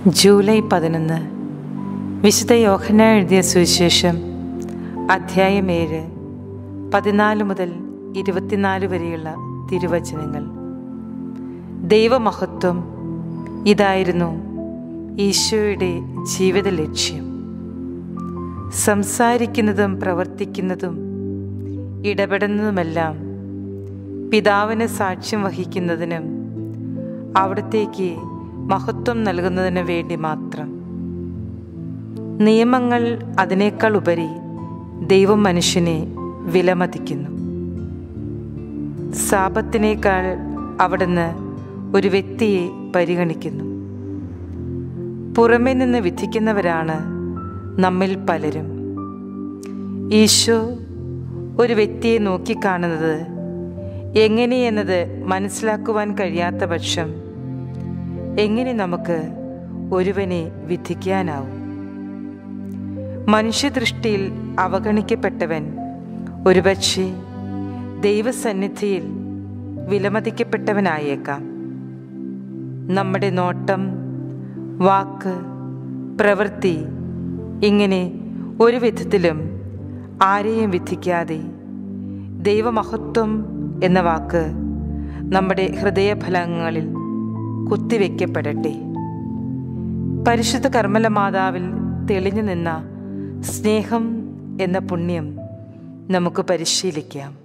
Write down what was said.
July പതിനൊന്ന് വിശുദ്ധ യോഹന എഴുതിയ സുവിശേഷം അധ്യായം ഏഴ് പതിനാല് മുതൽ ഇരുപത്തിനാല് വരെയുള്ള തിരുവചനങ്ങൾ ദൈവമഹത്വം ഇതായിരുന്നു ഈശോയുടെ ജീവിത ലക്ഷ്യം സംസാരിക്കുന്നതും പ്രവർത്തിക്കുന്നതും ഇടപെടുന്നതുമെല്ലാം പിതാവിന് സാക്ഷ്യം വഹിക്കുന്നതിനും അവിടത്തേക്ക് മഹത്വം നൽകുന്നതിന് വേണ്ടി മാത്രം നിയമങ്ങൾ അതിനേക്കാൾ ഉപരി ദൈവം മനുഷ്യനെ വിലമതിക്കുന്നു സാപത്തിനേക്കാൾ അവിടുന്ന് ഒരു വ്യക്തിയെ പരിഗണിക്കുന്നു പുറമേ നിന്ന് വിധിക്കുന്നവരാണ് നമ്മിൽ പലരും ഈശോ ഒരു വ്യക്തിയെ നോക്കിക്കാണുന്നത് എങ്ങനെയെന്നത് മനസ്സിലാക്കുവാൻ കഴിയാത്ത പക്ഷം എങ്ങനെ നമുക്ക് ഒരുവനെ വിധിക്കാനാവും മനുഷ്യദൃഷ്ടിയിൽ അവഗണിക്കപ്പെട്ടവൻ ഒരുപക്ഷെ ദൈവസന്നിധിയിൽ വിലമതിക്കപ്പെട്ടവനായേക്കാം നമ്മുടെ നോട്ടം വാക്ക് പ്രവൃത്തി ഇങ്ങനെ ഒരു വിധത്തിലും ആരെയും വിധിക്കാതെ ദൈവമഹത്വം എന്ന വാക്ക് നമ്മുടെ ഹൃദയഫലങ്ങളിൽ കുത്തിവെക്കപ്പെടട്ടെ പരിശുദ്ധ കർമ്മല മാതാവിൽ തെളിഞ്ഞു നിന്ന സ്നേഹം എന്ന പുണ്യം നമുക്ക് പരിശീലിക്കാം